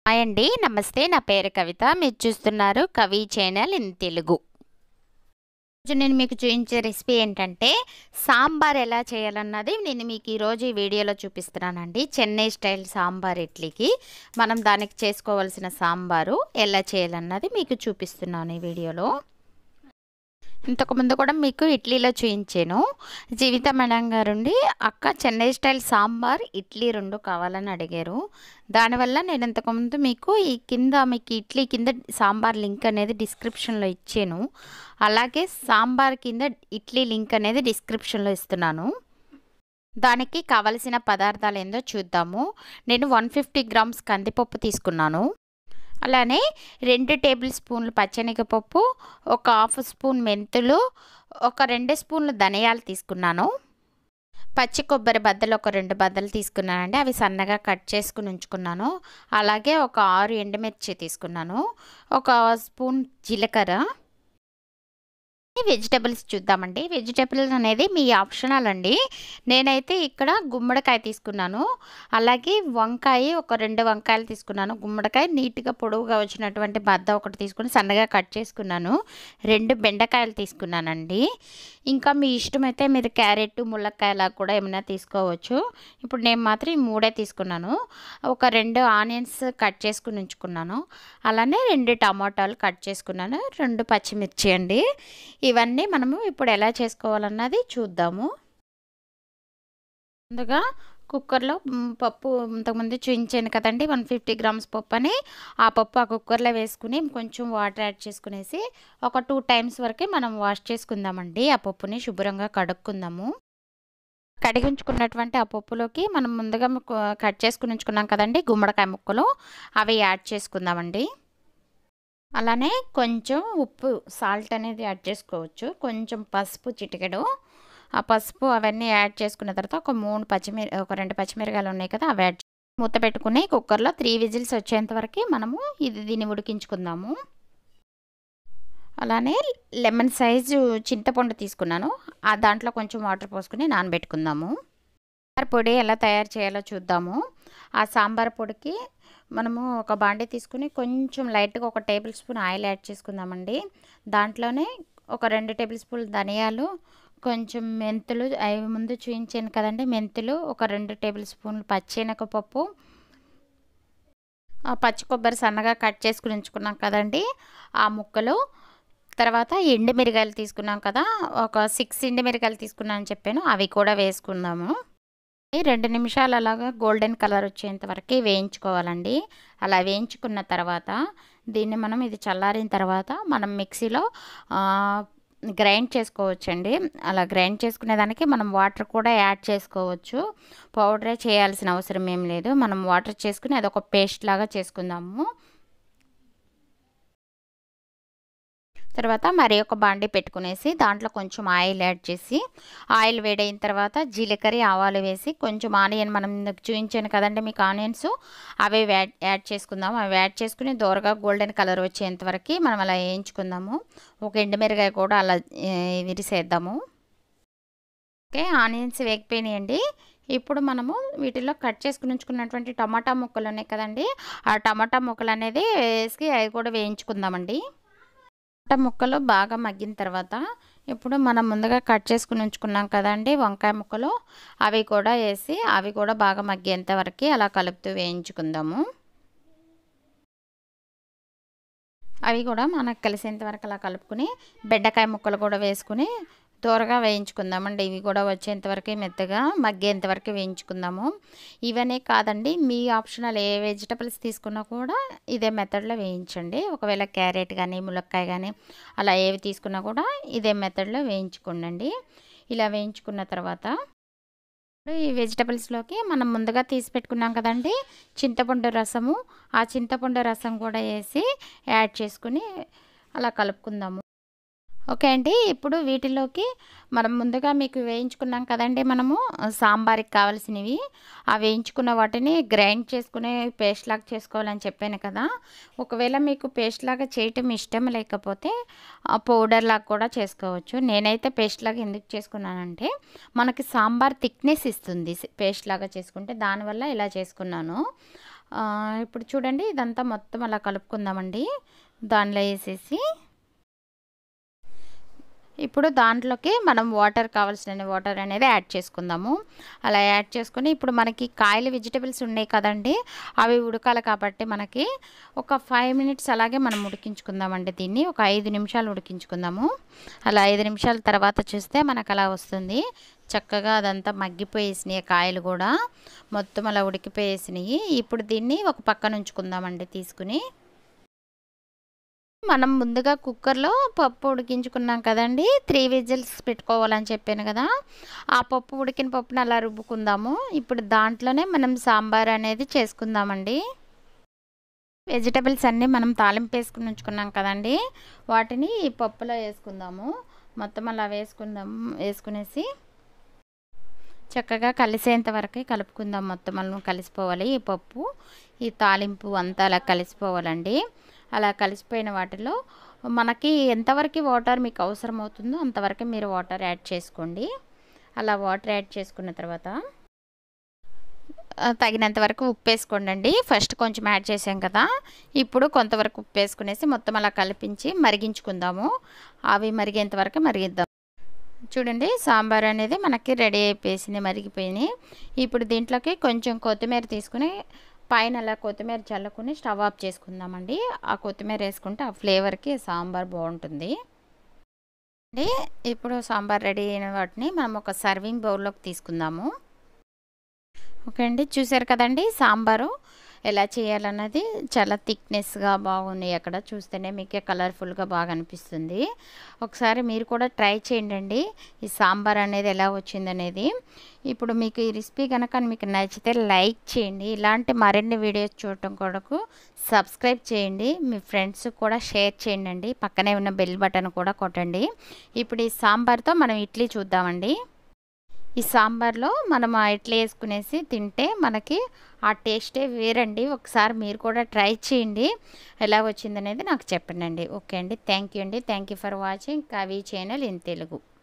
hi అండి నమస్తే నా పేరు కవిత మీరు చూస్తున్నారు కవి ఛానల్ ఇన్ తెలుగు ఈరోజు నేను మీకు చూపించే రెసిపీ ఏంటంటే సాంబార్ ఎలా చేయాలన్నది నేను మీకు ఈరోజు ఈ వీడియోలో చూపిస్తున్నానండి చెన్నై స్టైల్ సాంబార్ ఇడ్లీకి మనం దానికి చేసుకోవాల్సిన సాంబారు ఎలా చేయాలన్నది మీకు చూపిస్తున్నాను ఈ వీడియోలో ఇంతకుముందు కూడా మీకు ఇడ్లీలో చూపించాను జీవిత మేడం గారుండి అక్క చెన్నై స్టైల్ సాంబార్ ఇడ్లీ రెండు కావాలని అడిగారు దానివల్ల నేను ఇంతకుముందు మీకు ఈ కింద మీకు ఇడ్లీ కింద సాంబార్ లింక్ అనేది డిస్క్రిప్షన్లో ఇచ్చాను అలాగే సాంబార్ కింద ఇడ్లీ లింక్ అనేది డిస్క్రిప్షన్లో ఇస్తున్నాను దానికి కావలసిన పదార్థాలు ఏందో చూద్దాము నేను వన్ ఫిఫ్టీ గ్రామ్స్ కందిపప్పు తీసుకున్నాను అలానే రెండు టేబుల్ స్పూన్లు పచ్చనిగపప్పు ఒక హాఫ్ స్పూన్ మెంతులు ఒక రెండు స్పూన్లు ధనియాలు తీసుకున్నాను పచ్చి కొబ్బరి బద్దలు ఒక రెండు బద్దలు తీసుకున్నానండి అవి సన్నగా కట్ చేసుకుని ఉంచుకున్నాను అలాగే ఒక ఆరు ఎండుమిర్చి తీసుకున్నాను ఒక స్పూన్ జీలకర్ర వెజిటబుల్స్ చూద్దామండి వెజిటబుల్స్ అనేది మీ ఆప్షనల్ అండి నేనైతే ఇక్కడ గుమ్మడికాయ తీసుకున్నాను అలాగే వంకాయ ఒక రెండు వంకాయలు తీసుకున్నాను గుమ్మడికాయ నీట్గా పొడవుగా వచ్చినటువంటి బద్ద ఒకటి తీసుకుని సన్నగా కట్ చేసుకున్నాను రెండు బెండకాయలు తీసుకున్నానండి ఇంకా మీ ఇష్టమైతే మీరు క్యారెట్ ములక్కాయలా కూడా ఏమైనా తీసుకోవచ్చు ఇప్పుడు నేను మాత్రం ఈ మూడే తీసుకున్నాను ఒక రెండు ఆనియన్స్ కట్ చేసుకుని ఉంచుకున్నాను అలానే రెండు టమాటాలు కట్ చేసుకున్నాను రెండు పచ్చిమిర్చి అండి ఇవన్నీ మనము ఇప్పుడు ఎలా చేసుకోవాలన్నది చూద్దాము ముందుగా కుక్కర్లో పప్పు ఇంతకుముందు చూపించాను కదండి వన్ ఫిఫ్టీ గ్రామ్స్ పప్పు అని ఆ పప్పు ఆ కుక్కర్లో వేసుకుని కొంచెం వాటర్ యాడ్ చేసుకునేసి ఒక టూ టైమ్స్ వరకే మనం వాష్ చేసుకుందామండి ఆ పప్పుని శుభ్రంగా కడుక్కుందాము కడిగి ఉంచుకున్నటువంటి ఆ పప్పులోకి మనం ముందుగా కట్ చేసుకుని ఉంచుకున్నాం కదండి గుమ్మడికాయ ముక్కలు అవి యాడ్ చేసుకుందామండి అలానే కొంచెం ఉప్పు సాల్ట్ అనేది యాడ్ చేసుకోవచ్చు కొంచెం పసుపు చిటికెడు ఆ పసుపు అవన్నీ యాడ్ చేసుకున్న తర్వాత ఒక మూడు పచ్చిమిర ఒక రెండు పచ్చిమిరకాయలు ఉన్నాయి కదా అవి యాడ్ మూత పెట్టుకుని కుక్కర్లో త్రీ విజిల్స్ వచ్చేంత వరకు మనము ఇది దీన్ని ఉడికించుకుందాము అలానే లెమన్ సైజు చింతపండు తీసుకున్నాను ఆ దాంట్లో కొంచెం వాటర్ పోసుకుని నానబెట్టుకుందాము సాంబార్ పొడి ఎలా తయారు చేయాలో చూద్దాము ఆ సాంబార్ పొడికి మనము ఒక బాండీ తీసుకుని కొంచెం లైట్గా ఒక టేబుల్ స్పూన్ ఆయిల్ యాడ్ చేసుకుందామండి దాంట్లోనే ఒక రెండు టేబుల్ స్పూన్ ధనియాలు కొంచెం మెంతులు అవి ముందు చూపించాను కదండి మెంతులు ఒక రెండు టేబుల్ స్పూన్లు పచ్చెనగపప్పు పచ్చి కొబ్బరి సన్నగా కట్ చేసుకుని ఉంచుకున్నాం కదండి ఆ ముక్కలు తర్వాత ఎండు మిరగాయలు తీసుకున్నాం కదా ఒక సిక్స్ ఎండు మిరగాయలు తీసుకున్నాను చెప్పాను అవి కూడా వేసుకుందాము రెండు నిమిషాలు అలాగా గోల్డెన్ కలర్ వచ్చేంత వరకు వేయించుకోవాలండి అలా వేయించుకున్న తర్వాత దీన్ని మనం ఇది చల్లారిన తర్వాత మనం మిక్సీలో గ్రైండ్ చేసుకోవచ్చండి అలా గ్రైండ్ చేసుకునేదానికి మనం వాటర్ కూడా యాడ్ చేసుకోవచ్చు పౌడరే చేయాల్సిన అవసరం ఏం లేదు మనం వాటర్ చేసుకుని అదొక పేస్ట్ లాగా చేసుకుందాము తర్వాత మరి ఒక బాండి పెట్టుకునేసి దాంట్లో కొంచెం ఆయిల్ యాడ్ చేసి ఆయిల్ వేడైన తర్వాత జీలకర్ర ఆవాలు వేసి కొంచెం ఆనియన్ మనం చూపించాను కదండి మీకు ఆనియన్స్ అవి యాడ్ యాడ్ చేసుకుందాము అవి యాడ్ చేసుకుని దూరగా గోల్డెన్ కలర్ వచ్చేంత వరకు మనం అలా వేయించుకుందాము ఒక ఎండుమిరకాయ కూడా అలా విరిసేద్దాము ఓకే ఆనియన్స్ వేగిపోయినాయండి ఇప్పుడు మనము వీటిలో కట్ చేసుకుని ఉంచుకున్నటువంటి టమాటా ముక్కలు ఉన్నాయి కదండి ఆ టమాటా ముక్కలు అనేది వేసి అవి కూడా వేయించుకుందామండి టమాటా ముక్కలు బాగా మగ్గిన తర్వాత ఇప్పుడు మనం ముందుగా కట్ చేసుకుని ఉంచుకున్నాం కదండి వంకాయ ముక్కలు అవి కూడా వేసి అవి కూడా బాగా మగ్గేంత వరకు అలా కలుపుతూ వేయించుకుందాము అవి కూడా మనకు కలిసేంత వరకు అలా కలుపుకుని బెండకాయ ముక్కలు కూడా వేసుకుని దూరగా వేయించుకుందామండి ఇవి కూడా వచ్చేంత వరకు మెత్తగా మగ్గేంత వరకు వేయించుకుందాము ఇవనే కాదండి మీ ఆప్షనల్ ఏ వెజిటబుల్స్ తీసుకున్నా కూడా ఇదే మెథడ్లో వేయించండి ఒకవేళ క్యారెట్ కానీ ములక్కాయ కానీ అలా ఏవి తీసుకున్నా కూడా ఇదే మెథడ్లో వేయించుకోండి ఇలా వేయించుకున్న తర్వాత ఈ వెజిటబుల్స్లోకి మనం ముందుగా తీసి పెట్టుకున్నాం కదండి చింతపండు రసము ఆ చింతపండు రసం కూడా వేసి యాడ్ చేసుకుని అలా కలుపుకుందాము ఓకే అండి ఇప్పుడు వీటిలోకి మనం ముందుగా మీకు వేయించుకున్నాం కదండి మనము సాంబార్కి కావాల్సినవి ఆ వేయించుకున్న వాటిని గ్రైండ్ చేసుకుని పేస్ట్ లాగా చేసుకోవాలని చెప్పాను కదా ఒకవేళ మీకు పేస్ట్ లాగా చేయటం ఇష్టం లేకపోతే పౌడర్ లాగా కూడా చేసుకోవచ్చు నేనైతే పేస్ట్ లాగా ఎందుకు చేసుకున్నానంటే మనకి సాంబార్ థిక్నెస్ ఇస్తుంది పేస్ట్ లాగా చేసుకుంటే దానివల్ల ఇలా చేసుకున్నాను ఆ, ఇప్పుడు చూడండి ఇదంతా మొత్తం అలా కలుపుకుందామండి దానిలో వేసేసి ఇప్పుడు దాంట్లోకి మనం వాటర్ కావాల్సిన వాటర్ అనేది యాడ్ చేసుకుందాము అలా యాడ్ చేసుకుని ఇప్పుడు మనకి కాయలు వెజిటబుల్స్ ఉన్నాయి కదండి అవి ఉడకాలి కాబట్టి మనకి ఒక ఫైవ్ మినిట్స్ అలాగే మనం ఉడికించుకుందామండి దీన్ని ఒక ఐదు నిమిషాలు ఉడికించుకుందాము అలా ఐదు నిమిషాల తర్వాత చూస్తే మనకు అలా వస్తుంది చక్కగా అదంతా మగ్గిపోయేసినాయి కాయలు కూడా మొత్తం అలా ఉడికిపోయేసినాయి ఇప్పుడు దీన్ని ఒక పక్కన ఉంచుకుందామండి తీసుకుని మనం ముందుగా కుక్కర్లో పప్పు ఉడికించుకున్నాం కదండి త్రీ విజిల్స్ పెట్టుకోవాలని చెప్పాను కదా ఆ పప్పు ఉడికిన పప్పుని అలా రుబ్బుకుందాము ఇప్పుడు దాంట్లోనే మనం సాంబార్ అనేది చేసుకుందామండి వెజిటబుల్స్ అన్నీ మనం తాలింపు వేసుకుని ఉంచుకున్నాం కదండి వాటిని ఈ పప్పులో వేసుకుందాము మొత్తం అలా వేసుకుందాం వేసుకునేసి చక్కగా కలిసేంత వరకు కలుపుకుందాం మొత్తం మనం కలిసిపోవాలి ఈ పప్పు ఈ తాలింపు అంతా అలా కలిసిపోవాలండి అలా కలిసిపోయిన వాటిలో మనకి ఎంతవరకు వాటర్ మీకు అవసరం అవుతుందో అంతవరకు మీరు వాటర్ యాడ్ చేసుకోండి అలా వాటర్ యాడ్ చేసుకున్న తర్వాత ఆ, తగినంత వరకు ఉప్పు వేసుకోండి ఫస్ట్ కొంచెం యాడ్ చేసాం కదా ఇప్పుడు కొంతవరకు ఉప్పు వేసుకునేసి మొత్తం అలా కలిపించి మరిగించుకుందాము అవి మరిగేంత వరకు మరిగిద్దాం చూడండి సాంబార్ అనేది మనకి రెడీ అయిపోయింది మరిగిపోయినాయి ఇప్పుడు దీంట్లోకి కొంచెం కొత్తిమీర తీసుకుని పైన అలా కొత్తిమీర చల్లుకుని స్టవ్ ఆఫ్ చేసుకుందామండి ఆ కొత్తిమీర వేసుకుంటే ఆ ఫ్లేవర్కి సాంబార్ బాగుంటుంది అండి ఇప్పుడు సాంబార్ రెడీ అయిన వాటిని మనం ఒక సర్వింగ్ బౌల్లోకి తీసుకుందాము ఓకే అండి చూసారు కదండి సాంబారు ఎలా చేయాలన్నది చాలా థిక్నెస్గా బాగున్నాయి అక్కడ చూస్తేనే మీకే కలర్ఫుల్గా బాగా అనిపిస్తుంది ఒకసారి మీరు కూడా ట్రై చేయండి ఈ సాంబార్ అనేది ఎలా వచ్చిందనేది ఇప్పుడు మీకు ఈ రెసిపీ కనుక మీకు నచ్చితే లైక్ చేయండి ఇలాంటి మరిన్ని వీడియోస్ చూడటం కొరకు సబ్స్క్రైబ్ చేయండి మీ ఫ్రెండ్స్ కూడా షేర్ చేయండి పక్కనే ఉన్న బెల్ బటన్ కూడా కొట్టండి ఇప్పుడు ఈ సాంబార్తో మనం ఇడ్లీ చూద్దామండి ఈ సాంబార్లో మనం ఆ ఇడ్లీ వేసుకునేసి తింటే మనకి ఆ టేస్టే వేరండి ఒకసారి మీరు కూడా ట్రై చేయండి ఎలా వచ్చిందనేది నాకు చెప్పండి ఓకే అండి థ్యాంక్ యూ అండి thank you for watching Kavi channel in Telugu